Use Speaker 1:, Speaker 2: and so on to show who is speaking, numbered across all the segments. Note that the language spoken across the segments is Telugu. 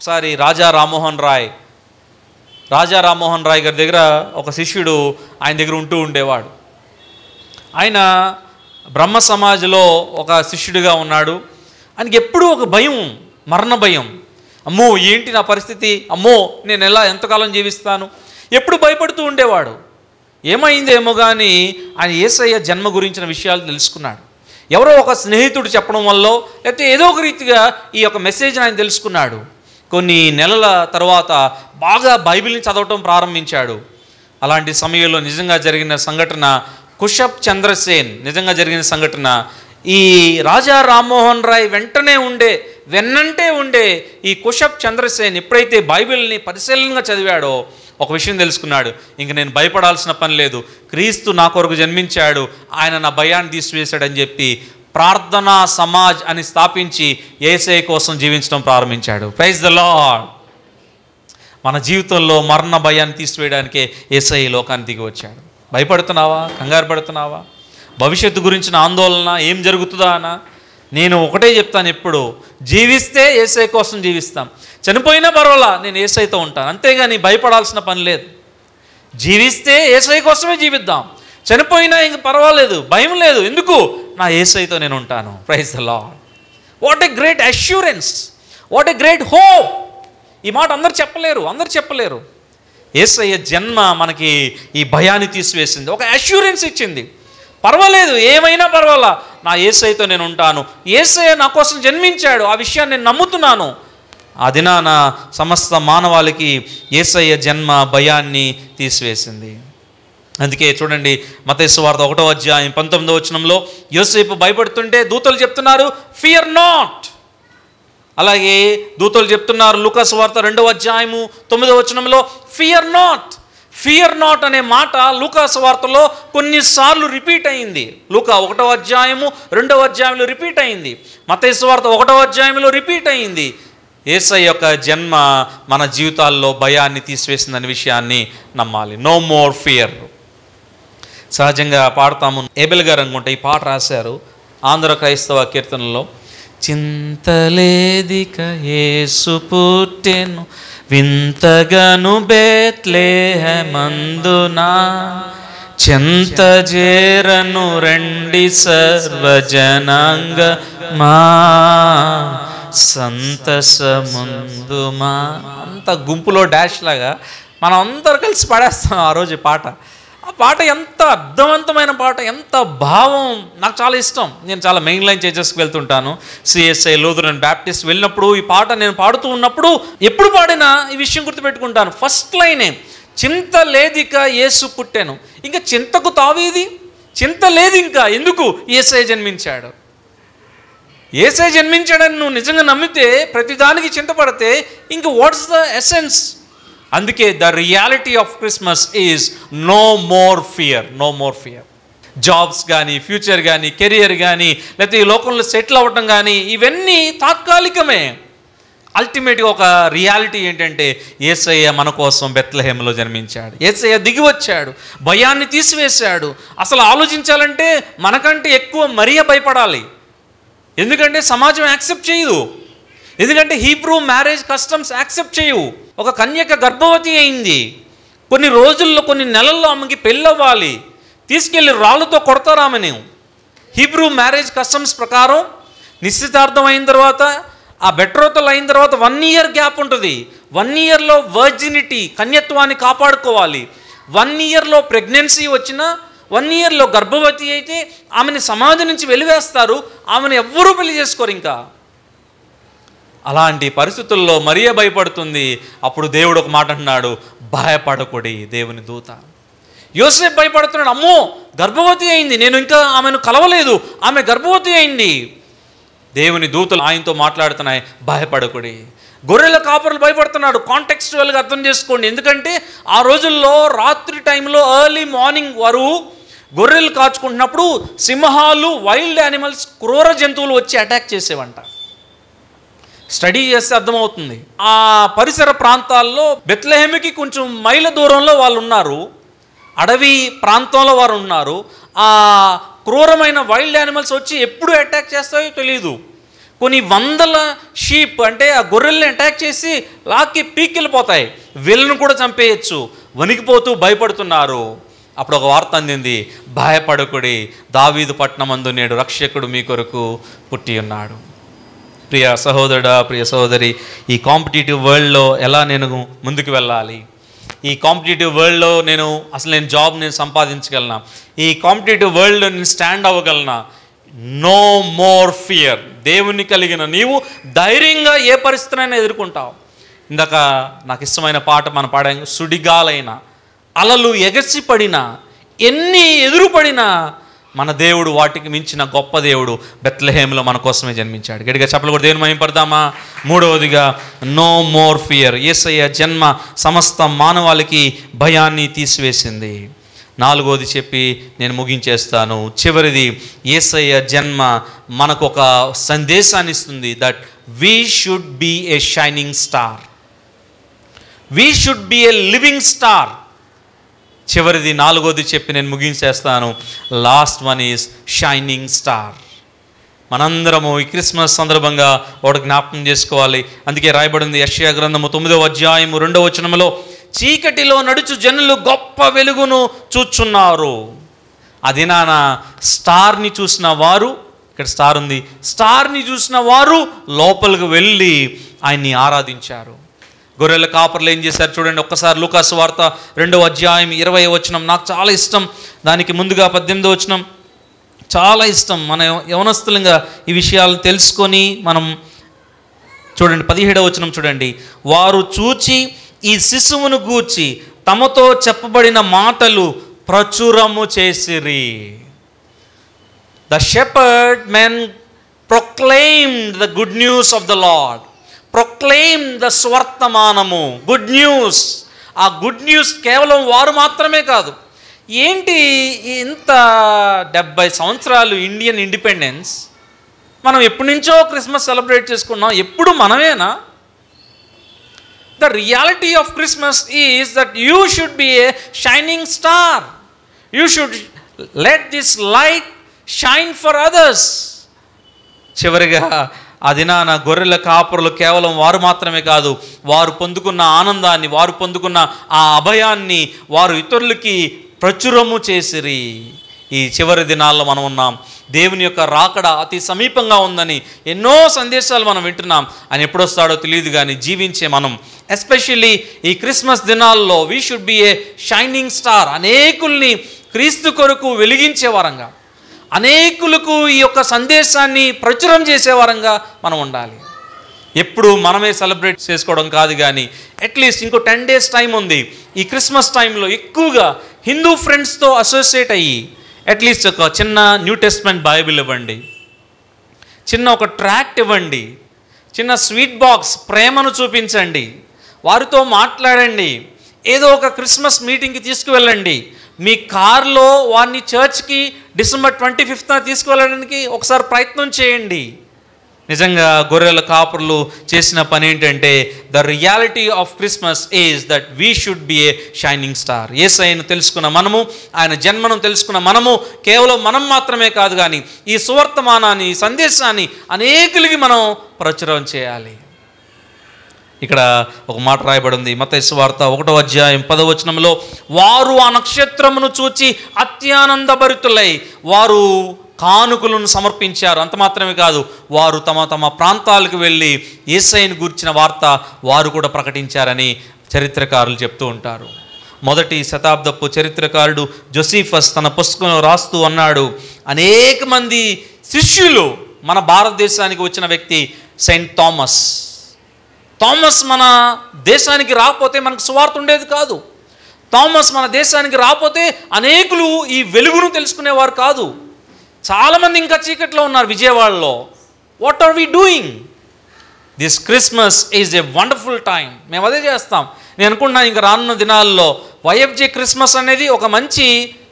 Speaker 1: ఒకసారి రాజా రామ్మోహన్ రాయ్ రాజా రామ్మోహన్ రాయ్ గారి దగ్గర ఒక శిష్యుడు ఆయన దగ్గర ఉంటూ ఉండేవాడు ఆయన బ్రహ్మ సమాజ్లో ఒక శిష్యుడిగా ఉన్నాడు ఆయనకి ఎప్పుడూ ఒక భయం మరణ భయం అమ్మో ఏంటి నా పరిస్థితి అమ్మో నేను ఎలా ఎంతకాలం జీవిస్తాను ఎప్పుడు భయపడుతూ ఉండేవాడు ఏమైందేమో కానీ ఆయన ఏసయ్య జన్మ గురించిన విషయాలు తెలుసుకున్నాడు ఎవరో ఒక స్నేహితుడు చెప్పడం వల్ల లేకపోతే ఏదో ఒక రీతిగా ఈ యొక్క మెసేజ్ని ఆయన తెలుసుకున్నాడు కొన్ని నెలల తర్వాత బాగా బైబిల్ని చదవటం ప్రారంభించాడు అలాంటి సమయంలో నిజంగా జరిగిన సంఘటన కుషబ్ చంద్రసేన్ నిజంగా జరిగిన సంఘటన ఈ రాజా రామ్మోహన్ రాయ్ వెంటనే ఉండే వెన్నంటే ఉండే ఈ కుషబ్ చంద్రసేన్ ఎప్పుడైతే బైబిల్ని పరిశీలనగా చదివాడో ఒక విషయం తెలుసుకున్నాడు ఇంక నేను భయపడాల్సిన పని లేదు క్రీస్తు నా కొరకు జన్మించాడు ఆయన నా భయాన్ని తీసివేశాడని చెప్పి ప్రార్థనా సమాజ్ అని స్థాపించి ఏసఐ కోసం జీవించడం ప్రారంభించాడు ప్రైజ్ ద లాడ్ మన జీవితంలో మరణ భయాన్ని తీసివేయడానికే ఏసఐ ఈ లోకానికి దిగి వచ్చాడు భయపడుతున్నావా కంగారు పడుతున్నావా భవిష్యత్తు గురించిన ఆందోళన ఏం జరుగుతుందా అనా నేను ఒకటే చెప్తాను ఎప్పుడు జీవిస్తే ఏసఐ కోసం జీవిస్తాం చనిపోయినా పర్వాలా నేను ఏసైతో ఉంటాను అంతేగాని భయపడాల్సిన పని లేదు జీవిస్తే ఏసై కోసమే జీవిద్దాం చనిపోయినా ఇంక పర్వాలేదు భయం లేదు ఎందుకు నా ఏసైతో నేను ఉంటాను praise the lord what a great assurance what a great hope ఈ మాట అందరు చెప్పలేరు అందరు చెప్పలేరు ఏసయ్య జన్మ మనకి ఈ భయాన్ని తీసివేసింది ఒక అష్యూరెన్స్ ఇచ్చింది పర్వాలేదు ఏమైనా పర్వాలా నా ఏసైతో నేను ఉంటాను ఏసయ్య నా కోసం జన్మించాడు ఆ విషయాన్ని నేను నమ్ముతున్నాను ఆ దినాన సమస్త మానవాళికి ఏసయ్య జన్మ భయాన్ని తీసివేసింది అందుకే చూడండి మతేసు వార్త ఒకటో అధ్యాయం పంతొమ్మిదో వచనంలో యోసేపు భయపడుతుంటే దూతలు చెప్తున్నారు ఫియర్ నాట్ అలాగే దూతలు చెప్తున్నారు లూకాస్ వార్త రెండవ అధ్యాయము తొమ్మిదవ వచనంలో ఫియర్ నాట్ ఫియర్ నాట్ అనే మాట లూకాస్ వార్తలో కొన్నిసార్లు రిపీట్ అయింది లూకా ఒకటో అధ్యాయము రెండవ అధ్యాయంలో రిపీట్ అయింది మతేసు వార్త ఒకటో అధ్యాయంలో రిపీట్ అయింది ఏసై యొక్క జన్మ మన జీవితాల్లో భయాన్ని తీసివేసిందనే విషయాన్ని నమ్మాలి నో మోర్ ఫియర్ సహజంగా పాడతాము ఏబెల్ గారు అనుకుంటే ఈ పాట రాశారు ఆంధ్ర క్రైస్తవ కీర్తనలో చింతలేదిక యేసు పుట్టెను వింతగను బేత్లేహమందునా చెంత చేరను రెండి సర్వజనాంగ మా సంతసముందుమా అంత గుంపులో డాష్ లాగా మనం అందరు కలిసి పాడేస్తాం ఆ రోజు ఈ పాట ఆ పాట ఎంత అర్థవంతమైన పాట ఎంత భావం నాకు చాలా ఇష్టం నేను చాలా మెయిన్ లైన్ చేసేసుకు వెళ్తుంటాను సిఎస్ఐ లోదురన్ బ్యాప్టిస్ట్ వెళ్ళినప్పుడు ఈ పాట నేను పాడుతూ ఉన్నప్పుడు ఎప్పుడు పాడినా ఈ విషయం గుర్తుపెట్టుకుంటాను ఫస్ట్ లైనే చింత లేదిక యేసు పుట్టాను ఇంకా చింతకు తావేది చింత లేదు ఇంకా ఎందుకు ఏసై జన్మించాడు ఏసై జన్మించాడని నువ్వు నిజంగా నమ్మితే ప్రతిదానికి చింతపడితే ఇంక వాట్స్ ద ఎసెన్స్ అందుకే the reality of Christmas is no more fear no more fear jobs కానీ ఫ్యూచర్ కానీ కెరియర్ కానీ లేకపోతే ఈ లోకంలో సెటిల్ అవ్వటం కానీ ఇవన్నీ తాత్కాలికమే అల్టిమేట్గా ఒక రియాలిటీ ఏంటంటే ఏసయ్య మన కోసం బెత్లహేమలో జన్మించాడు ఏసయ్య దిగి వచ్చాడు భయాన్ని తీసివేశాడు అసలు ఆలోచించాలంటే మనకంటే ఎక్కువ మరియ భయపడాలి ఎందుకంటే సమాజం యాక్సెప్ట్ చేయదు ఎందుకంటే హీబ్రూ మ్యారేజ్ కస్టమ్స్ యాక్సెప్ట్ చేయవు ఒక కన్యక గర్భవతి అయింది కొన్ని రోజుల్లో కొన్ని నెలల్లో ఆమెకి పెళ్ళవ్వాలి తీసుకెళ్ళి రాళ్ళతో కొడతారు ఆమెను హీబ్రూ మ్యారేజ్ కస్టమ్స్ ప్రకారం నిశ్చితార్థం అయిన తర్వాత ఆ బెట్రోతలు అయిన తర్వాత వన్ ఇయర్ గ్యాప్ ఉంటుంది వన్ ఇయర్లో వర్జినిటీ కన్యత్వాన్ని కాపాడుకోవాలి వన్ ఇయర్లో ప్రెగ్నెన్సీ వచ్చినా వన్ ఇయర్లో గర్భవతి అయితే ఆమెని సమాధి నుంచి వెలివేస్తారు ఆమెను ఎవ్వరూ పెళ్లి చేసుకోరు ఇంకా అలాంటి పరిస్థితుల్లో మరియ భయపడుతుంది అప్పుడు దేవుడు ఒక మాట అన్నాడు భయపడకుడి దేవుని దూత యోసేపు భయపడుతున్నాడు అమ్మో గర్భవతి అయింది నేను ఇంకా ఆమెను కలవలేదు ఆమె గర్భవతి అయింది దేవుని దూతలు ఆయనతో మాట్లాడుతున్నాయి భయపడకుడి గొర్రెల కాపరులు భయపడుతున్నాడు కాంటెక్స్చువల్గా అర్థం చేసుకోండి ఎందుకంటే ఆ రోజుల్లో రాత్రి టైంలో ఎర్లీ మార్నింగ్ వారు గొర్రెలు కాచుకుంటున్నప్పుడు సింహాలు వైల్డ్ యానిమల్స్ క్రూర జంతువులు వచ్చి అటాక్ చేసేవంట స్టడీ చేస్తే అర్థమవుతుంది ఆ పరిసర ప్రాంతాల్లో బెత్లహేమికి కొంచెం మైళ్ళ దూరంలో వాళ్ళు ఉన్నారు అడవి ప్రాంతంలో వారు ఉన్నారు ఆ క్రూరమైన వైల్డ్ యానిమల్స్ వచ్చి ఎప్పుడు అటాక్ చేస్తాయో తెలియదు కొన్ని వందల షీప్ అంటే ఆ గొర్రెల్ని అటాక్ చేసి లాక్కి పీక్కెళ్ళిపోతాయి వీళ్ళను కూడా చంపేయచ్చు వణికిపోతూ భయపడుతున్నారు అప్పుడు ఒక వార్త అందింది భయపడకుడి దావీదు పట్నమందు నేడు రక్షకుడు మీ కొరకు పుట్టి ఉన్నాడు ప్రియ సహోదరుడా ప్రియ సహోదరి ఈ కాంపిటేటివ్ వరల్డ్లో ఎలా నేను ముందుకు వెళ్ళాలి ఈ కాంపిటేటివ్ వరల్డ్లో నేను అసలు నేను జాబ్ నేను సంపాదించగలనా ఈ కాంపిటేటివ్ వరల్డ్లో నేను స్టాండ్ అవ్వగలనా నో మోర్ ఫియర్ దేవుని కలిగిన నీవు ధైర్యంగా ఏ పరిస్థితినైనా ఎదుర్కొంటావు ఇందాక నాకు ఇష్టమైన పాట మనం పాడాం సుడిగాలైన అలలు ఎగసిపడినా ఎన్ని ఎదురుపడినా మన దేవుడు వాటికి మించిన గొప్ప దేవుడు బెత్లహేములో మన కోసమే జన్మించాడు గడిగా చెప్పలు కూడా దేవుని మహింపడదామా మూడవదిగా నో మోర్ ఫియర్ ఏసయ్య జన్మ సమస్త మానవాళికి భయాన్ని తీసివేసింది నాలుగోది చెప్పి నేను ముగించేస్తాను చివరిది ఏసయ్య జన్మ మనకు ఒక సందేశాన్ని ఇస్తుంది that we should be a shining star we should be a living star చివరిది నాలుగోది చెప్పి నేను ముగించేస్తాను last one is shining star మనందరము ఈ క్రిస్మస్ సందర్భంగా ఒకటి జ్ఞాపకం చేసుకోవాలి అందుకే రాయబడింది యశ్యా గ్రంథము తొమ్మిదవ అధ్యాయము రెండవ వచనములో చీకటిలో నడుచు జనులు గొప్ప వెలుగును చూచున్నారు అది నాన్న స్టార్ని చూసిన వారు ఇక్కడ స్టార్ ఉంది స్టార్ని చూసిన వారు లోపలికి వెళ్ళి ఆయన్ని ఆరాధించారు గొర్రెల కాపర్లు ఏం చేశారు చూడండి ఒక్కసారి లూకాసు వార్త రెండవ అధ్యాయం ఇరవై వచనం నాకు చాలా ఇష్టం దానికి ముందుగా పద్దెనిమిదో వచనం చాలా ఇష్టం మన యవనస్తులంగా ఈ విషయాలు తెలుసుకొని మనం చూడండి పదిహేడవ వచనం చూడండి వారు చూచి ఈ శిశువును గూర్చి తమతో చెప్పబడిన మాటలు ప్రచురము చేసిరి the shepherd men proclaimed the good news of the lord proclaim the స్వర్తమానము గుడ్ న్యూస్ ఆ గుడ్ న్యూస్ కేవలం వారు మాత్రమే కాదు ఏంటి ఇంత డెబ్బై సంవత్సరాలు ఇండియన్ ఇండిపెండెన్స్ మనం ఎప్పటి నుంచో క్రిస్మస్ సెలబ్రేట్ చేసుకున్నాం ఎప్పుడు మనమేనా the reality of Christmas is that you should be a shining star you should let this light shine for others చివరిగా ఆ దినాన గొర్రెల కాపురులు కేవలం వారు మాత్రమే కాదు వారు పొందుకున్న ఆనందాన్ని వారు పొందుకున్న ఆ అభయాన్ని వారు ఇతరులకి ప్రచురము చేసిరి ఈ చివరి దినాల్లో మనం ఉన్నాం దేవుని యొక్క రాకడ అతి సమీపంగా ఉందని ఎన్నో సందేశాలు మనం వింటున్నాం ఆయన ఎప్పుడొస్తాడో తెలియదు కానీ జీవించే మనం ఎస్పెషల్లీ ఈ క్రిస్మస్ దినాల్లో we should be a shining star అనేకుల్ని క్రీస్తు కొరకు వెలిగించే వారంగా అనేకులకు ఈ యొక్క సందేశాన్ని ప్రచురం చేసే వారంగా మనం ఉండాలి ఎప్పుడు మనమే సెలబ్రేట్ చేసుకోవడం కాదు కానీ అట్లీస్ట్ ఇంకో టెన్ డేస్ టైం ఉంది ఈ క్రిస్మస్ టైంలో ఎక్కువగా హిందూ ఫ్రెండ్స్తో అసోసియేట్ అయ్యి అట్లీస్ట్ ఒక చిన్న న్యూ టెస్ట్మెంట్ బైబిల్ ఇవ్వండి చిన్న ఒక ట్రాక్ట్ ఇవ్వండి చిన్న స్వీట్ బాక్స్ ప్రేమను చూపించండి వారితో మాట్లాడండి ఏదో ఒక క్రిస్మస్ మీటింగ్కి తీసుకువెళ్ళండి మీ కార్లో వారిని చర్చ్కి డిసెంబర్ ట్వంటీ ఫిఫ్త్న తీసుకువెళ్ళడానికి ఒకసారి ప్రయత్నం చేయండి నిజంగా గొర్రెల కాపుర్లు చేసిన పని ఏంటంటే the reality of Christmas is that we should be a shining star ఏసైను తెలుసుకున్న మనము ఆయన జన్మను తెలుసుకున్న మనము కేవలం మనం మాత్రమే కాదు కానీ ఈ సువర్తమానాన్ని ఈ సందేశాన్ని అనేకులకి మనం ప్రచురం చేయాలి ఇక్కడ ఒక మాట రాయబడి ఉంది మత వార్త ఒకటో అధ్యాయం పదవచనంలో వారు ఆ నక్షత్రమును చూచి అత్యానందభరితులై వారు కానుకలను సమర్పించారు అంత మాత్రమే కాదు వారు తమ తమ ప్రాంతాలకు వెళ్ళి ఏసైని గూర్చిన వార్త వారు కూడా ప్రకటించారని చరిత్రకారులు చెప్తూ ఉంటారు మొదటి శతాబ్దపు చరిత్రకారుడు జొసీఫస్ తన పుస్తకంలో రాస్తూ అన్నాడు అనేక మంది శిష్యులు మన భారతదేశానికి వచ్చిన వ్యక్తి సెయింట్ థామస్ థామస్ మన దేశానికి రాకపోతే మనకు సువార్త ఉండేది కాదు థామస్ మన దేశానికి రాకపోతే అనేకులు ఈ వెలుగును తెలుసుకునేవారు కాదు చాలామంది ఇంకా చీకట్లో ఉన్నారు విజయవాడలో what are we doing this Christmas is a wonderful time మేము అదే చేస్తాం నేను అనుకుంటున్నాను ఇంకా రానున్న దినాల్లో వైఎఫ్జే క్రిస్మస్ అనేది ఒక మంచి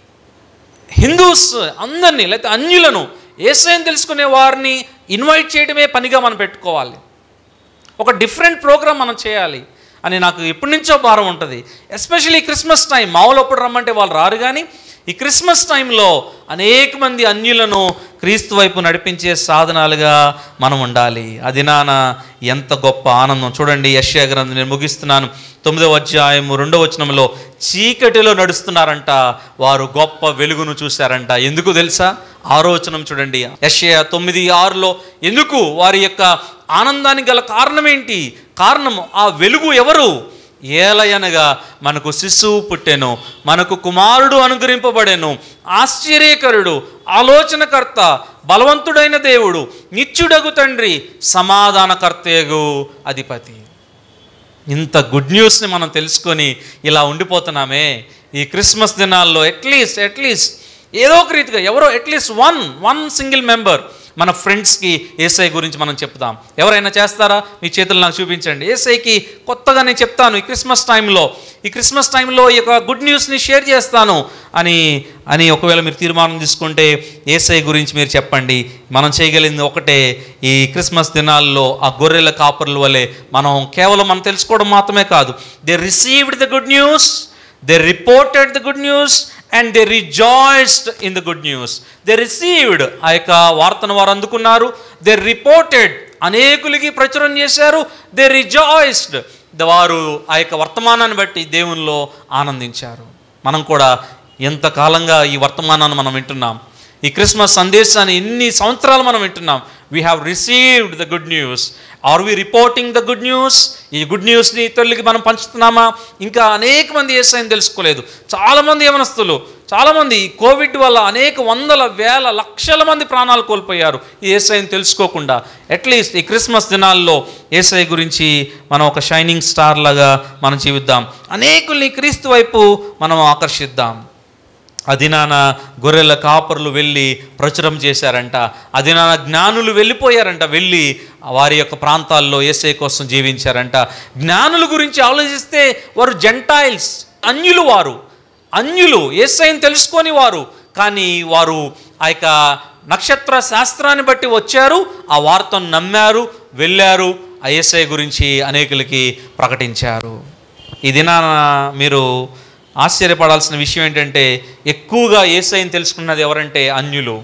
Speaker 1: హిందూస్ అందరినీ లేకపోతే అన్యులను ఏసైని తెలుసుకునే వారిని ఇన్వైట్ చేయడమే పనిగా మనం పెట్టుకోవాలి ఒక డిఫరెంట్ ప్రోగ్రామ్ మనం చేయాలి అని నాకు ఎప్పటి నుంచో భారం ఉంటుంది ఎస్పెషల్లీ క్రిస్మస్ టైం మామూలు అప్పుడు రమ్మంటే వాళ్ళు రారు కానీ ఈ క్రిస్మస్ టైంలో అనేక మంది అన్యులను క్రీస్తు వైపు నడిపించే సాధనాలుగా మనం ఉండాలి అది నాన్న ఎంత గొప్ప ఆనందం చూడండి యశ్యా గ్రంథం నేను ముగిస్తున్నాను తొమ్మిదవ అధ్యాయము రెండవ వచనంలో చీకటిలో నడుస్తున్నారంట వారు గొప్ప వెలుగును చూశారంట ఎందుకు తెలుసా ఆరోచనం చూడండి యశ్యా తొమ్మిది ఆరులో ఎందుకు వారి యొక్క ఆనందానికి గల కారణం ఏంటి కారణం ఆ వెలుగు ఎవరు ఏలయనగా మనకు శిశువు పుట్టెను మనకు కుమారుడు అనుగ్రహింపబడెను ఆశ్చర్యకరుడు ఆలోచనకర్త బలవంతుడైన దేవుడు నిత్యుడగు తండ్రి సమాధానకర్తయగు అధిపతి ఇంత గుడ్ న్యూస్ని మనం తెలుసుకొని ఇలా ఉండిపోతున్నామే ఈ క్రిస్మస్ దినాల్లో అట్లీస్ట్ అట్లీస్ట్ ఏదో ఒక రీతిగా ఎవరో at least one one single member మన ఫ్రెండ్స్కి ఏసఐ గురించి మనం చెప్తాం ఎవరైనా చేస్తారా మీ చేతులు నాకు చూపించండి ఏసఐకి కొత్తగా నేను చెప్తాను ఈ క్రిస్మస్ టైంలో ఈ క్రిస్మస్ టైంలో ఈ యొక్క గుడ్ న్యూస్ని షేర్ చేస్తాను అని అని ఒకవేళ మీరు తీర్మానం తీసుకుంటే ఏసఐ గురించి మీరు చెప్పండి మనం చేయగలిగింది ఒకటే ఈ క్రిస్మస్ దినాల్లో ఆ గొర్రెల కాపర్ల వలె మనం కేవలం మనం తెలుసుకోవడం మాత్రమే కాదు they received the good news they reported the good news and they rejoiced in the good news they received ఆ యొక్క వార్తను వారు అందుకున్నారు దే రిపోర్టెడ్ అనేకులకి ప్రచురం చేశారు దే రిజాయిస్డ్ వారు ఆ యొక్క వర్తమానాన్ని బట్టి దేవునిలో ఆనందించారు మనం కూడా ఎంతకాలంగా ఈ వర్తమానాన్ని మనం వింటున్నాం ఈ క్రిస్మస్ సందేశాన్ని ఎన్ని సంవత్సరాలు మనం వింటున్నాం we have received the good news are we reporting the good news ఈ గుడ్ న్యూస్ని ఇతరులకి మనం పంచుతున్నామా ఇంకా అనేక మంది ఏసైని తెలుసుకోలేదు చాలామంది యవనస్తులు చాలామంది ఈ కోవిడ్ వల్ల అనేక వందల వేల లక్షల మంది ప్రాణాలు కోల్పోయారు ఈ ఏసైని తెలుసుకోకుండా అట్లీస్ట్ ఈ క్రిస్మస్ దినాల్లో ఏసఐ గురించి మనం ఒక షైనింగ్ స్టార్ లాగా మనం జీవిద్దాం అనేకుల్ని క్రీస్తు వైపు మనం ఆకర్షిద్దాం అదినాన గొర్రెల కాపరులు వెళ్ళి ప్రచురం చేశారంట అదినాన జ్ఞానులు వెళ్ళిపోయారంట వెళ్ళి వారి యొక్క ప్రాంతాల్లో ఏసై కోసం జీవించారంట జ్ఞానుల గురించి ఆలోచిస్తే వారు జెంటైల్స్ అన్యులు వారు అన్యులు ఏసైని తెలుసుకొని వారు కానీ వారు ఆ యొక్క నక్షత్ర శాస్త్రాన్ని బట్టి వచ్చారు ఆ వార్తను నమ్మారు వెళ్ళారు ఆ ఏసై గురించి అనేకులకి ప్రకటించారు ఈ దినాన మీరు ఆశ్చర్యపడాల్సిన విషయం ఏంటంటే ఎక్కువగా ఏసైని తెలుసుకున్నది ఎవరంటే అన్యులు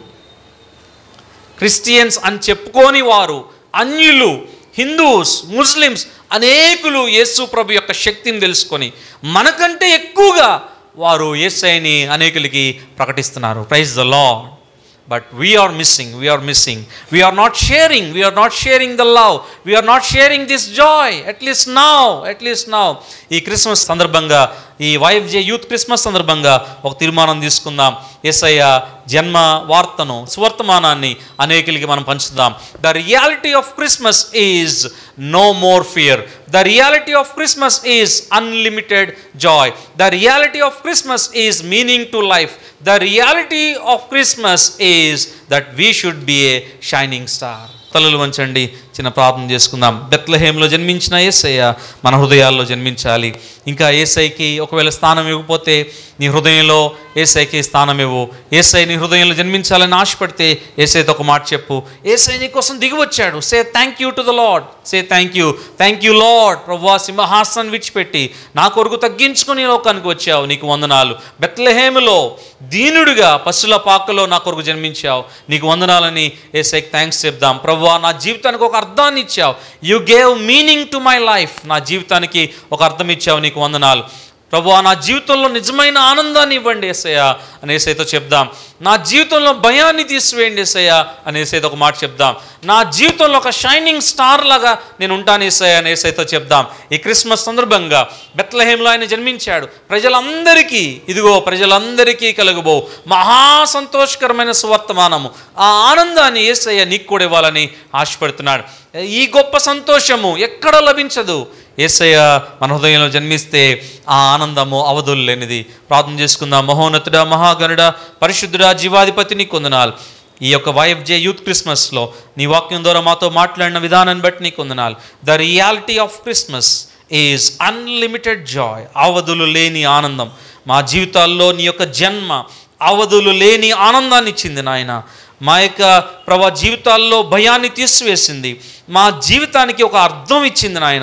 Speaker 1: క్రిస్టియన్స్ అని చెప్పుకోని వారు అన్యులు హిందూస్ ముస్లిమ్స్ అనేకులు యేసు ప్రభు యొక్క శక్తిని తెలుసుకొని మనకంటే ఎక్కువగా వారు యేసైని అనేకులకి ప్రకటిస్తున్నారు praise the lord but we are missing we are missing we are not sharing we are not sharing the love we are not sharing this joy at least now at least now ఈ క్రిస్మస్ సందర్భంగా ఈ వైఎఫ్జే యూత్ క్రిస్మస్ సందర్భంగా ఒక తీర్మానం తీసుకుందాం ఎస్ఐయ జన్మ వార్తను సువర్తమానాన్ని అనేకులకి మనం పంచుదాం the reality of Christmas is no more fear the reality of Christmas is unlimited joy the reality of Christmas is meaning to life the reality of Christmas is that we should be a shining star తలలు వంచండి చిన్న ప్రార్థన చేసుకుందాం బెత్లహేంలో జన్మించిన ఏసయ్య మన హృదయాల్లో జన్మించాలి ఇంకా ఏసైకి ఒకవేళ స్థానం ఇవ్వకపోతే నీ హృదయంలో ఏసైకి స్థానం ఇవ్వు ఏసై నీ హృదయంలో జన్మించాలని ఆశపడితే ఏసైతో ఒక మాట చెప్పు ఏసై నీ కోసం దిగి వచ్చాడు say thank you to the lord say thank you thank you lord ప్రభా సింహాసనం విడిచిపెట్టి నా కొరకు తగ్గించుకుని ఈ లోకానికి వచ్చావు నీకు వందనాలు బెత్లహేములో దీనుడిగా పశుల పాకలో నా కొరకు జన్మించావు నీకు వందనాలని ఏసైకి థ్యాంక్స్ చెప్దాం ప్రభా నా జీవితానికి ఒక అర్థాన్ని ఇచ్చావు you gave meaning to my life నా జీవితానికి ఒక అర్థం ఇచ్చావు నీకు వందనాలు ప్రభు నా జీవితంలో నిజమైన ఆనందాన్ని ఇవ్వండి ఏసయ్య అని ఏసైతో చెప్దాం నా జీవితంలో భయాన్ని తీసివేయండి ఏసయ్య అని ఏసైతో ఒక మాట చెప్దాం నా జీవితంలో ఒక షైనింగ్ స్టార్ లాగా నేను ఉంటాను ఏసయ్య అని ఏసైతో చెప్దాం ఈ క్రిస్మస్ సందర్భంగా బెత్లహేంలో ఆయన జన్మించాడు ప్రజలందరికీ ఇదిగో ప్రజలందరికీ కలుగుబో మహా సంతోషకరమైన సువర్తమానము ఆ ఆనందాన్ని ఏసయ్య నీకు కూడా ఇవ్వాలని ఆశపడుతున్నాడు ఈ గొప్ప సంతోషము ఎక్కడ లభించదు ఏసయ్య మన హృదయంలో జన్మిస్తే ఆ ఆనందము అవధులు లేనిది ప్రార్థన చేసుకుందాం మహోన్నతుడా మహాగణుడా పరిశుద్ధుడా జీవాధిపతిని కొందనాలు ఈ యొక్క వైఎఫ్జే యూత్ క్రిస్మస్లో నీ వాక్యం ద్వారా మాతో మాట్లాడిన విధానాన్ని బట్టి నీకు వందనాలు the reality of Christmas is unlimited joy అవధులు లేని ఆనందం మా జీవితాల్లో నీ యొక్క జన్మ అవధులు లేని ఆనందాన్ని ఇచ్చింది నాయన మా యొక్క ప్రభా జీవితాల్లో భయాన్ని తీసివేసింది మా జీవితానికి ఒక అర్థం ఇచ్చింది నాయన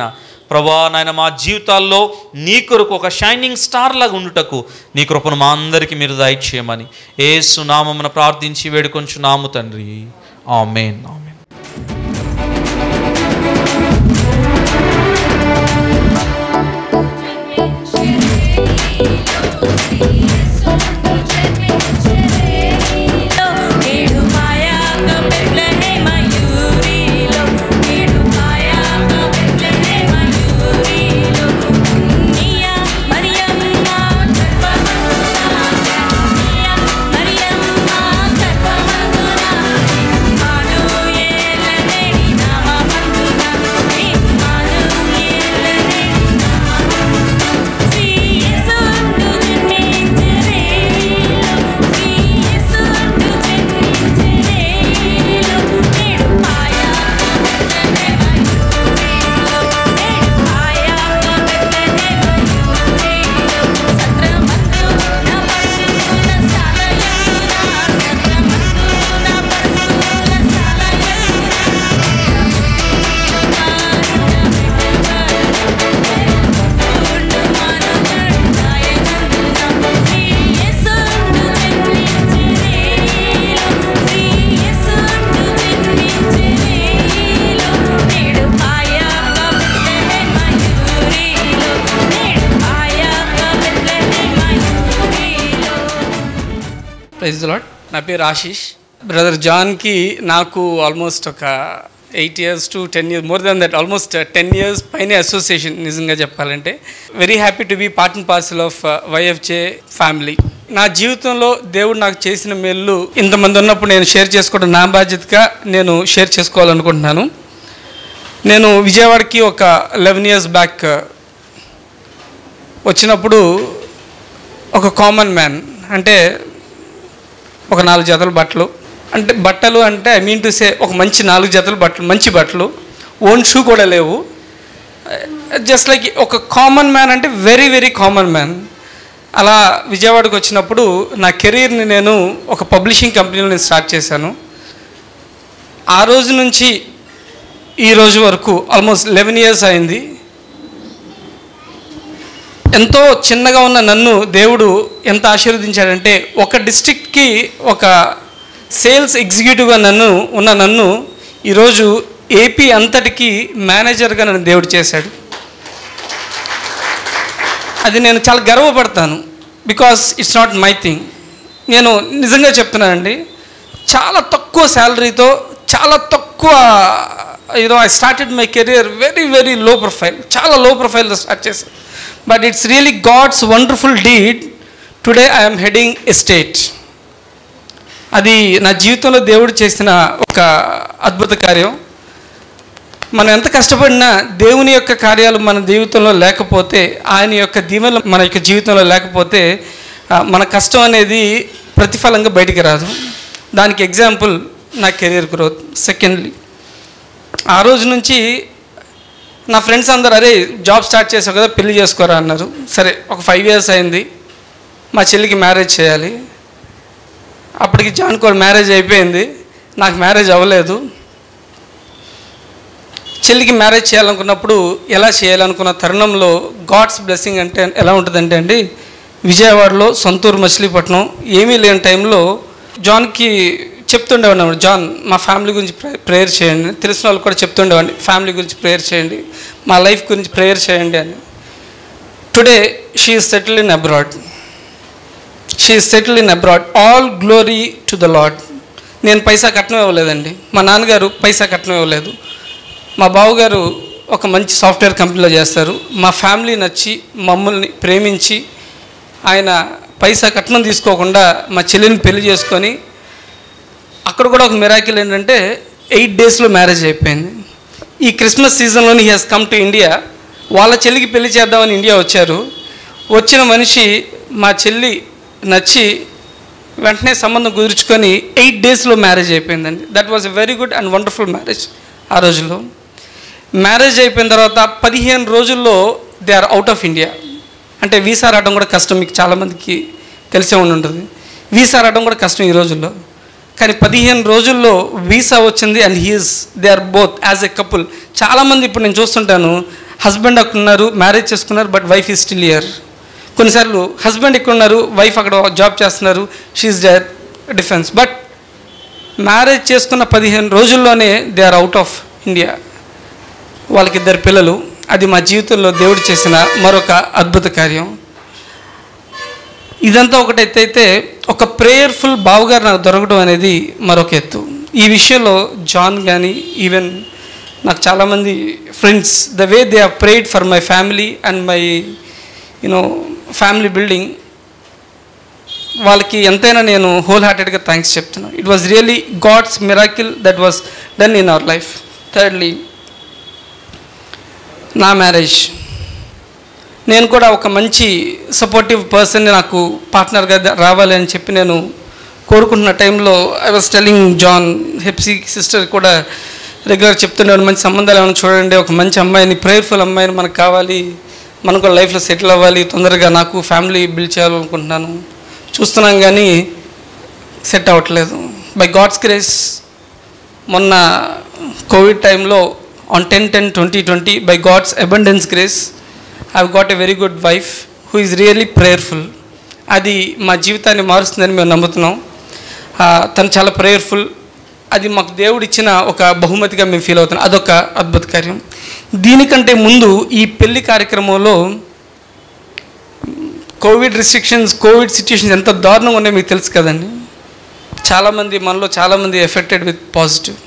Speaker 1: ప్రభా నాయన మా జీవితాల్లో నీ కొరకు ఒక షైనింగ్ స్టార్ లాగా ఉండుటకు నీ కృపను మా అందరికీ మీరు దయచేయమని ఏసు నామమున ప్రార్థించి వేడుకొంచున్నాము తండ్రి ఆమెన్ ఆమెన్
Speaker 2: ఏడు మాయాక బెత్లెహే మయూరిలో ఏడు మాయాక బెత్లెహే మయూరిలో నియా మరియమ్మ గర్భమందున నియా మరియమ్మ గర్భమందున మానుయేలనే నామమందున మానుయేలనే నామమందున శ్రీయేసుండు జన్మించెనేలో శ్రీయేసుండు జన్మించెనేలో నేడు పాయాక బెత్లెహే మయూరిలో నేడు పాయాక బెత్లెహే మయూరిలో సత్రమందు నా పశువుల సాలయందున సత్రమందు నా పశువుల సాలయందున
Speaker 3: ప్రైజ్ లాట్ నా పేరు ఆశీష్ బ్రదర్ జాన్కి నాకు ఆల్మోస్ట్ ఒక eight years to ten years more than that almost ten years పైన అసోసియేషన్ నిజంగా చెప్పాలంటే very happy to be part and parcel of YFJ family నా జీవితంలో దేవుడు నాకు చేసిన మేలు ఇంతమంది ఉన్నప్పుడు నేను షేర్ చేసుకోవడం నా బాధ్యతగా నేను షేర్ చేసుకోవాలనుకుంటున్నాను నేను విజయవాడకి ఒక లెవెన్ ఇయర్స్ బ్యాక్ వచ్చినప్పుడు ఒక కామన్ మ్యాన్ అంటే ఒక నాలుగు జతల బట్టలు అంటే బట్టలు అంటే ఐ మీన్ టు సే ఒక మంచి నాలుగు జతల బట్టలు మంచి బట్టలు ఓన్ షూ కూడా లేవు జస్ట్ లైక్ ఒక కామన్ మ్యాన్ అంటే వెరీ వెరీ కామన్ మ్యాన్ అలా విజయవాడకు వచ్చినప్పుడు నా కెరీర్ని నేను ఒక పబ్లిషింగ్ కంపెనీలో నేను స్టార్ట్ చేశాను ఆ రోజు నుంచి ఈ రోజు వరకు ఆల్మోస్ట్ లెవెన్ ఇయర్స్ అయింది ఎంతో చిన్నగా ఉన్న నన్ను దేవుడు ఎంత ఆశీర్వదించాడంటే ఒక డిస్ట్రిక్ట్కి ఒక సేల్స్ ఎగ్జిక్యూటివ్గా నన్ను ఉన్న నన్ను ఈరోజు ఏపీ అంతటికి మేనేజర్గా నన్ను దేవుడు చేశాడు అది నేను చాలా గర్వపడతాను because it's not my thing నేను నిజంగా చెప్తున్నానండి చాలా తక్కువ శాలరీతో చాలా తక్కువ you know I started my career very very low profile చాలా లో ప్రొఫైల్తో స్టార్ట్ చేశాను but it's really God's wonderful deed today I'm heading estate అది నా జీవితంలో దేవుడు చేసిన ఒక అద్భుత కార్యం మనం ఎంత కష్టపడినా దేవుని యొక్క కార్యాలు మన జీవితంలో లేకపోతే ఆయన యొక్క దీవెనలు మన యొక్క జీవితంలో లేకపోతే ఆ, మన కష్టం అనేది ప్రతిఫలంగా బయటికి రాదు దానికి ఎగ్జాంపుల్ నా కెరీర్ గ్రోత్ సెకండ్లీ ఆ రోజు నుంచి నా ఫ్రెండ్స్ అందరు అరే జాబ్ స్టార్ట్ చేసావు కదా పెళ్లి చేసుకోరా అన్నారు సరే ఒక ఫైవ్ ఇయర్స్ అయింది మా చెల్లికి మ్యారేజ్ చేయాలి అప్పటికి జాన్ కూడా మ్యారేజ్ అయిపోయింది నాకు మ్యారేజ్ అవ్వలేదు చెల్లికి మ్యారేజ్ చేయాలనుకున్నప్పుడు ఎలా చేయాలనుకున్న తరుణంలో గాడ్స్ బ్లెస్సింగ్ అంటే ఎలా ఉంటుందంటే అండి విజయవాడలో సొంతూరు మచిలీపట్నం ఏమీ లేని టైంలో జాన్కి చెప్తుండేవాడిని అన్నమాట, జాన్ మా ఫ్యామిలీ గురించి ప్రే- ప్రేయర్ చేయండి తెలిసిన వాళ్ళు కూడా చెప్తుండేవాడిని ఫ్యామిలీ గురించి ప్రేయర్ చేయండి మా లైఫ్ గురించి ప్రేయర్ చేయండి అని today she is settle in abroad she is settle in abroad all glory to the lord నేను పైసా కట్నం ఇవ్వలేదండి మా నాన్నగారు పైసా కట్నం ఇవ్వలేదు మా బావగారు ఒక మంచి సాఫ్ట్వేర్ కంపెనీలో చేస్తారు మా ఫ్యామిలీ నచ్చి మమ్మల్ని ప్రేమించి ఆయన పైసా కట్నం తీసుకోకుండా మా చెల్లిని పెళ్లి చేసుకొని అక్కడ కూడా ఒక మిరాకిల్ ఏంటంటే ఎయిట్ డేస్లో మ్యారేజ్ అయిపోయింది ఈ క్రిస్మస్ సీజన్లోని he has come to India వాళ్ళ చెల్లికి పెళ్లి చేద్దామని ఇండియా వచ్చారు వచ్చిన మనిషి మా చెల్లి నచ్చి వెంటనే సంబంధం కుదుర్చుకొని ఎయిట్ డేస్లో మ్యారేజ్ అయిపోయిందండి that was a very good and wonderful marriage ఆ రోజుల్లో మ్యారేజ్ అయిపోయిన తర్వాత పదిహేను రోజుల్లో they are out of India అంటే వీసా రావడం కూడా కష్టం మీకు చాలామందికి తెలిసే ఉండి ఉంటుంది వీసా రావడం కూడా కష్టం ఈ రోజుల్లో కానీ పదిహేను రోజుల్లో వీసా వచ్చింది and he is they are both as a couple చాలామంది ఇప్పుడు నేను చూస్తుంటాను హస్బెండ్ అక్కడ ఉన్నారు మ్యారేజ్ చేసుకున్నారు but wife is still here కొన్నిసార్లు హస్బెండ్ ఇక్కడ ఉన్నారు వైఫ్ అక్కడ జాబ్ చేస్తున్నారు షీఈ్ డర్ డిఫెన్స్ బట్ మ్యారేజ్ చేసుకున్న పదిహేను రోజుల్లోనే they are out of India వాళ్ళకి ఇద్దరు పిల్లలు అది మా జీవితంలో దేవుడు చేసిన మరొక అద్భుత కార్యం ఇదంతా ఒకటైతే అయితే ఒక ప్రేయర్ఫుల్ బావుగారు నాకు దొరకడం అనేది మరొక ఎత్తు ఈ విషయంలో జాన్ కానీ ఈవెన్ నాకు చాలామంది friends the way they are prayed for my family and my you know family building వాళ్ళకి ఎంతైనా నేను హోల్ హార్టెడ్గా థ్యాంక్స్ చెప్తున్నాను it was really God's miracle that was done in our life thirdly నా మ్యారేజ్ నేను కూడా ఒక మంచి సపోర్టివ్ పర్సన్ని నాకు పార్ట్నర్గా ద- రావాలి అని చెప్పి నేను కోరుకుంటున్న టైంలో I was telling John Hepsi sister కూడా రెగ్యులర్ చెప్తున్నాను మంచి సంబంధాలు ఏమైనా చూడండి ఒక మంచి అమ్మాయిని ప్రేయర్ఫుల్ అమ్మాయిని మనకు కావాలి మనం కూడా లైఫ్లో సెటిల్ అవ్వాలి తొందరగా నాకు ఫ్యామిలీ బిల్డ్ చేయాలనుకుంటున్నాను చూస్తున్నాం కానీ సెట్ అవ్వట్లేదు బై గాడ్స్ గ్రేస్ మొన్న కోవిడ్ టైంలో on ten ten twenty twenty by God's abundance grace I got a very good wife who is really prayerful అది మా జీవితాన్ని మారుస్తుందని మేము నమ్ముతున్నాం ఆ, తను చాలా ప్రేయర్ఫుల్ అది మాకు దేవుడు ఇచ్చిన ఒక బహుమతిగా మేము ఫీల్ అవుతున్నాం అదొక అద్భుత కార్యం దీనికంటే ముందు ఈ పెళ్లి కార్యక్రమంలో కోవిడ్ రిస్ట్రిక్షన్స్ కోవిడ్ సిచ్యుయేషన్స్ ఎంత దారుణంగా ఉన్నాయో మీకు తెలుసు కదండి చాలామంది మనలో చాలామంది ఎఫెక్టెడ్ విత్ పాజిటివ్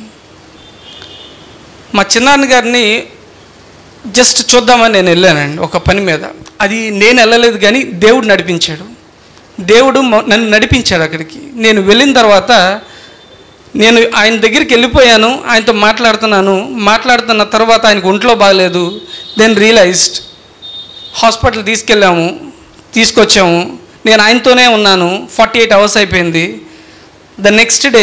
Speaker 3: మా చిన్నాన్న గారిని జస్ట్ చూద్దామని నేను వెళ్ళానండి ఒక పని మీద అది నేను వెళ్ళలేదు కానీ దేవుడు నడిపించాడు దేవుడు మొ- నన్ను నడిపించాడు అక్కడికి నేను వెళ్ళిన తర్వాత నేను ఆయన దగ్గరికి వెళ్ళిపోయాను ఆయనతో మాట్లాడుతున్నాను మాట్లాడుతున్న తర్వాత ఆయనకు ఒంట్లో బాగలేదు దెన్ రియలైజ్డ్ హాస్పిటల్ తీసుకెళ్ళాము తీసుకొచ్చాము నేను ఆయనతోనే ఉన్నాను ఫార్టీ ఎయిట్ అవర్స్ అయిపోయింది ద నెక్స్ట్ డే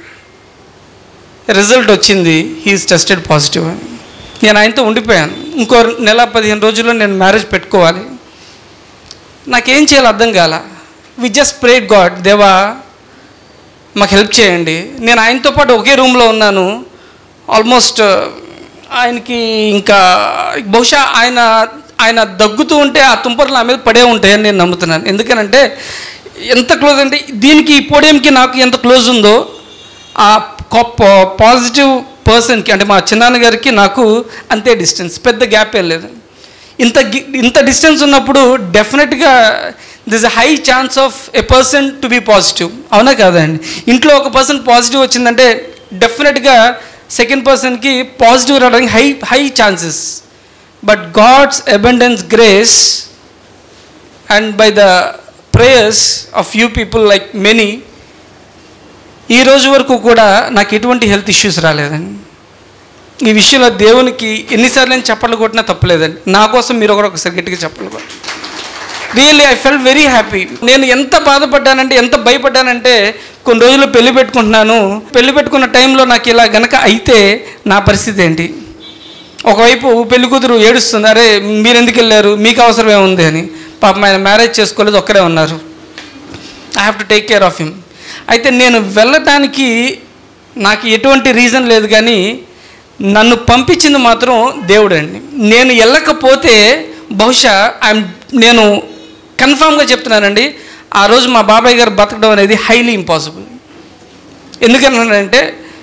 Speaker 3: రిజల్ట్ వచ్చింది హీఈస్ టెస్టెడ్ పాజిటివ్ అని నేను ఆయనతో ఉండిపోయాను ఇంకో నెల పదిహేను రోజుల్లో నేను మ్యారేజ్ పెట్టుకోవాలి నాకేం చేయాలో అర్థం కాల వి జస్ట్ ప్రేడ్ గాడ్ దేవా మాకు హెల్ప్ చేయండి నేను ఆయనతో పాటు ఒకే రూమ్లో ఉన్నాను ఆల్మోస్ట్ ఆయనకి ఇంకా బహుశా ఆయన ఆయన దగ్గుతూ ఉంటే ఆ తుంపర్లు నా మీద పడే ఉంటాయని నేను నమ్ముతున్నాను ఎందుకనంటే ఎంత క్లోజ్ అంటే దీనికి ఈ పోడియంకి నాకు ఎంత క్లోజ్ ఉందో ఆ పాజిటివ్ పర్సన్కి అంటే మా చిన్నాన్న గారికి నాకు అంతే డిస్టెన్స్ పెద్ద గ్యాప్ ఏం లేదు ఇంత గి- ఇంత డిస్టెన్స్ ఉన్నప్పుడు డెఫినెట్గా this a high chance of a person to be positive అవునా కాదండి ఇంట్లో ఒక పర్సన్ పాజిటివ్ వచ్చిందంటే డెఫినెట్గా సెకండ్ పర్సన్కి పాజిటివ్ రావడానికి high high chances but God's abundance grace and by the prayers of you people like many ఈ రోజు వరకు కూడా నాకు ఎటువంటి హెల్త్ ఇష్యూస్ రాలేదండి ఈ విషయంలో దేవునికి ఎన్నిసార్లు నేను చప్పట్లు కొట్టినా తప్పలేదండి నా కోసం మీరు కూడా ఒకసారి గట్టిగా చప్పట్లు కొట్టి really I felt very happy నేను ఎంత బాధపడ్డానంటే ఎంత భయపడ్డానంటే కొన్ని రోజులు పెళ్లి పెట్టుకుంటున్నాను పెళ్లి పెట్టుకున్న టైంలో నాకు ఇలా గనక అయితే నా పరిస్థితి ఏంటి ఒకవైపు పెళ్లి కూతురు ఏడుస్తుంది అరే మీరు ఎందుకు వెళ్ళారు మీకు అవసరం ఏముంది అని పాపం ఆయన మ్యారేజ్ చేసుకోలేదు ఒక్కడే ఉన్నారు I have to take care of him అయితే నేను వెళ్ళటానికి నాకు ఎటువంటి రీజన్ లేదు కానీ నన్ను పంపించింది మాత్రం దేవుడండి నేను వెళ్ళకపోతే బహుశా ఐఎమ్ నేను కన్ఫామ్గా చెప్తున్నానండి ఆ రోజు మా బాబాయ్ గారు బతకడం అనేది హైలీ ఇంపాసిబుల్ ఎందుకన్నానంటే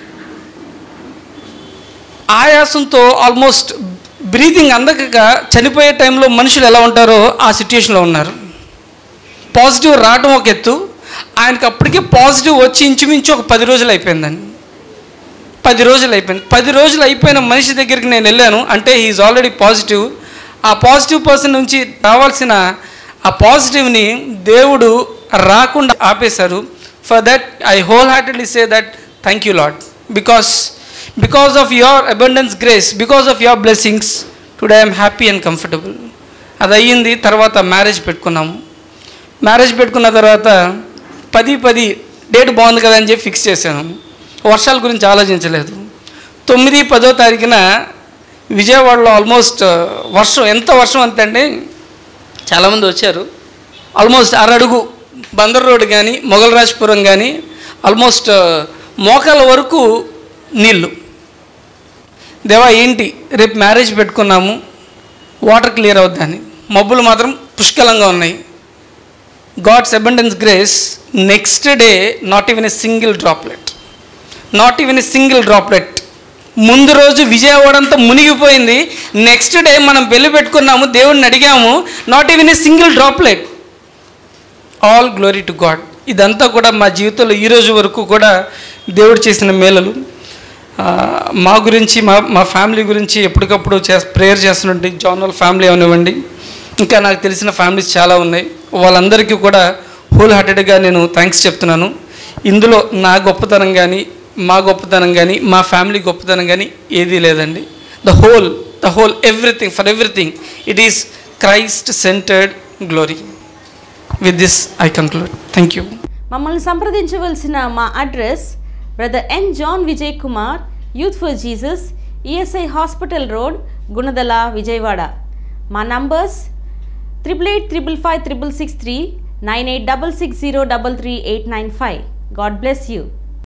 Speaker 3: ఆయాసంతో ఆల్మోస్ట్ బ్రీతింగ్ అందక చనిపోయే టైంలో మనుషులు ఎలా ఉంటారో ఆ సిచ్యుయేషన్లో ఉన్నారు పాజిటివ్ రావడం ఒక ఎత్తు ఆయనకి అప్పటికే పాజిటివ్ వచ్చి ఇంచుమించు ఒక పది రోజులు అయిపోయిందండి పది రోజులు అయిపోయింది పది రోజులు అయిపోయిన మనిషి దగ్గరికి నేను వెళ్ళాను అంటే హీఈస్ ఆల్రెడీ పాజిటివ్ ఆ పాజిటివ్ పర్సన్ నుంచి రావాల్సిన ఆ పాజిటివ్ని దేవుడు రాకుండా ఆపేశారు for that I wholeheartedly say that thank you Lord because because of your abundance grace because of your blessings today I'm happy and comfortable అది అయ్యింది తర్వాత మ్యారేజ్ పెట్టుకున్నాము మ్యారేజ్ పెట్టుకున్న తర్వాత పది పది డేట్ బాగుంది కదా అని చెప్పి ఫిక్స్ చేశాను వర్షాల గురించి ఆలోచించలేదు తొమ్మిది పదో తారీఖున విజయవాడలో ఆల్మోస్ట్ వర్షం ఎంత వర్షం అంతే అండి చాలామంది వచ్చారు ఆల్మోస్ట్ అరడుగు బందర్ రోడ్ కానీ మొగలరాజపురం కానీ ఆల్మోస్ట్ మోకాల వరకు నీళ్ళు దేవా ఏంటి రేపు మ్యారేజ్ పెట్టుకున్నాము వాటర్ క్లియర్ అవుద్దని మబ్బులు మాత్రం పుష్కలంగా ఉన్నాయి God's abundance grace next day not even a single droplet not even a single droplet ముందు రోజు విజయవాడ అంతా మునిగిపోయింది నెక్స్ట్ డే మనం పెళ్లి పెట్టుకున్నాము దేవుడిని అడిగాము not even a single droplet all glory to God ఇదంతా కూడా మా జీవితంలో ఈ రోజు వరకు కూడా దేవుడు చేసిన మేలలు ఆ, మా గురించి మా మా ఫ్యామిలీ గురించి ఎప్పటికప్పుడు చే ప్రేయర్ చేస్తున్నట్టు జాన్ వాళ్ళ ఫ్యామిలీ అవనివ్వండి ఇంకా నాకు తెలిసిన ఫ్యామిలీస్ చాలా ఉన్నాయి వాళ్ళందరికీ కూడా హోల్ హార్టెడ్గా నేను థ్యాంక్స్ చెప్తున్నాను ఇందులో నా గొప్పతనం కానీ మా గొప్పతనం కానీ మా ఫ్యామిలీ గొప్పతనం కానీ ఏదీ లేదండి the whole the whole everything for everything it is Christ centred glory with this I conclude thank you
Speaker 4: మమ్మల్ని సంప్రదించవలసిన మా address brother N John Vijay Kumar youth for Jesus ESI hospital road Gunadala Vijayawada మా numbers triple eight triple five triple six three nine eight double six zero double three eight nine five God bless you